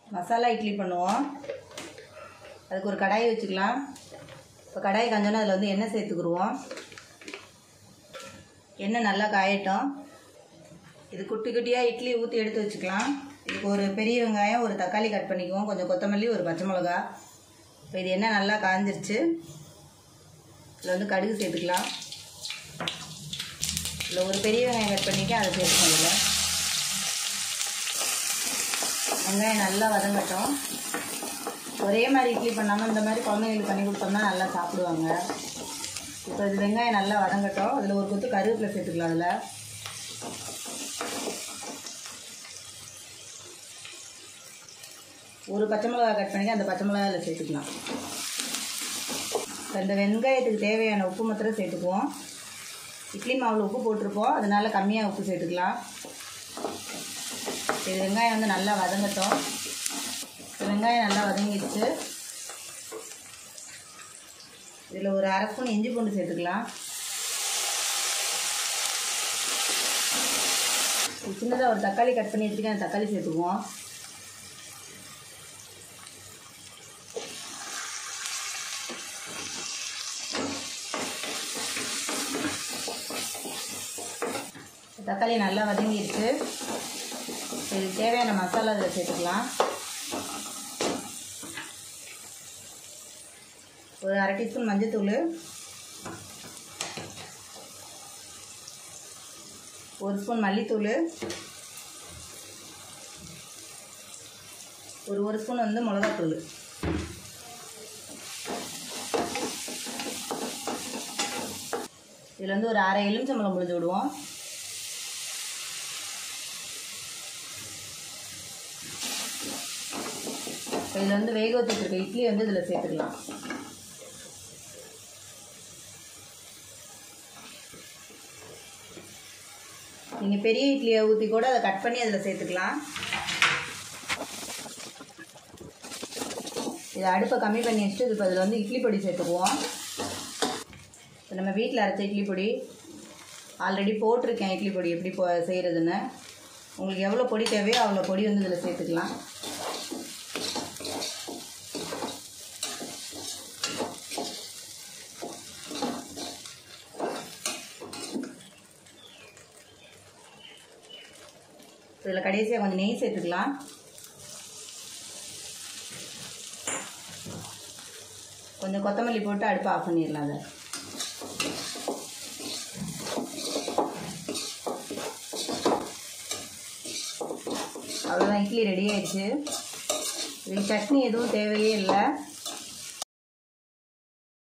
மசாலா இட்லி பண்ணுவோம் அதுக்கு ஒரு கடாய் வச்சுக்கலாம் இப்போ கடாய் காஞ்சோன்னா அதில் வந்து எண்ணெய் சேர்த்துக்குருவோம் எண்ணெய் நல்லா காயட்டும் இது குட்டி குட்டியாக இட்லி ஊற்றி எடுத்து வச்சுக்கலாம் இதுக்கு ஒரு பெரிய வெங்காயம் ஒரு தக்காளி கட் பண்ணிக்குவோம் கொஞ்சம் கொத்தமல்லி ஒரு பச்சை மிளகா இப்போ இது எண்ணெய் நல்லா காஞ்சிருச்சு இதில் வந்து கடுகு சேர்த்துக்கலாம் இதில் ஒரு பெரிய வெங்காயம் கட் பண்ணிவிட்டு அதை சேர்த்துக்கணும் இதில் வெங்காயம் நல்லா வதங்கட்டும் ஒரே மாதிரி இட்லி பண்ணாமல் இந்த மாதிரி குழந்தைங்களுக்கு பண்ணி கொடுத்தோம்னா நல்லா சாப்பிடுவாங்க இப்போ இது வெங்காயம் நல்லா வதங்கட்டும் அதில் ஒரு கொத்து கருவேப்பிலை சேர்த்துக்கலாம் அதில் ஒரு பச்சை மிளகா கட் பண்ணி அந்த பச்சை மிளகா அதில் சேர்த்துக்கலாம் இப்போ இந்த வெங்காயத்துக்கு தேவையான உப்பு மாத்திரம் சேர்த்துக்குவோம் இட்லி மாவில் உப்பு போட்டிருப்போம் அதனால கம்மியாக உப்பு சேர்த்துக்கலாம் இது வெங்காயம் வந்து நல்லா வதங்கட்டும் இப்போ வெங்காயம் நல்லா வதங்கிடுச்சு இதில் ஒரு அரை ஸ்பூன் இஞ்சி பூண்டு சேர்த்துக்கலாம் சின்னதாக ஒரு தக்காளி கட் பண்ணி வச்சுருக்கேன் அந்த தக்காளி சேர்த்துக்குவோம் தக்காளி நல்லா வதங்கிடுச்சு இதுக்கு தேவையான மசாலா இதில் சேர்த்துக்கலாம் ஒரு அரை டீஸ்பூன் மஞ்சத்தூள் ஒரு ஸ்பூன் மல்லித்தூள் ஒரு ஒரு ஸ்பூன் வந்து மிளகாத்தூள் இதில் வந்து ஒரு அரை எலுமிச்சம்பழம் முடிஞ்சு விடுவோம் இதில் வந்து வேக வச்சுருக்க இட்லி வந்து இதில் சேர்த்துக்கலாம் நீங்கள் பெரிய இட்லியை ஊற்றி கூட அதை கட் பண்ணி அதில் சேர்த்துக்கலாம் இதை அடுப்பை கம்மி பண்ணி வச்சுட்டு இப்போ அதில் வந்து இட்லி பொடி சேர்த்துக்குவோம் இப்போ நம்ம வீட்டில் அரைச்ச இட்லி பொடி ஆல்ரெடி போட்டிருக்கேன் இட்லி பொடி எப்படி போ செய்கிறதுன்னு உங்களுக்கு எவ்வளோ பொடி தேவையோ அவ்வளோ பொடி வந்து இதில் சேர்த்துக்கலாம் இதில் கடைசியாக கொஞ்சம் நெய் சேர்த்துக்கலாம் கொஞ்சம் கொத்தமல்லி போட்டு அடுப்பை ஆஃப் பண்ணிடலாம் அதை அவ்வளோதான் இட்லி ரெடி ஆயிடுச்சு இதுக்கு சட்னி எதுவும் தேவையே இல்லை